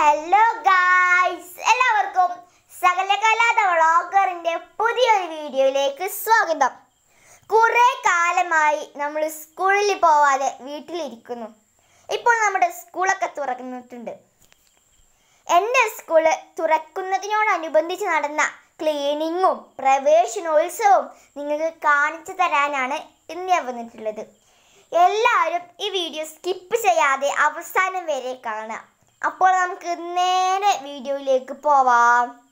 hello guys എല്ലാവർക്കും സകലകലാത വ്ളോഗറിന്റെ പുതിയൊരു വീഡിയോയിലേക്ക് സ്വാഗതം കുറെ കാലമായി നമ്മൾ സ്കൂളിൽ പോവാതെ വീട്ടിലിരിക്കുന്നു ഇപ്പോൾ നമ്മുടെ സ്കൂളൊക്കെ തുറന്നിട്ടുണ്ട് എൻ്റെ സ്കൂള് തുറക്കുന്നതിനോടനുബന്ധിച്ച് നടന്ന ക്ലീനിങ്ങും പ്രവേശനോത്സവവും നിങ്ങൾക്ക് കാണിച്ചു തരാനാണ് ഇന്ന് ഞാൻ വന്നിട്ടുള്ളത് എല്ലാവരും ഈ വീഡിയോ സ്കിപ്പ് ചെയ്യാതെ അവസാനം വരെ കാണാം അപ്പോൾ നമുക്ക് നേരെ വീഡിയോയിലേക്ക് പോവാം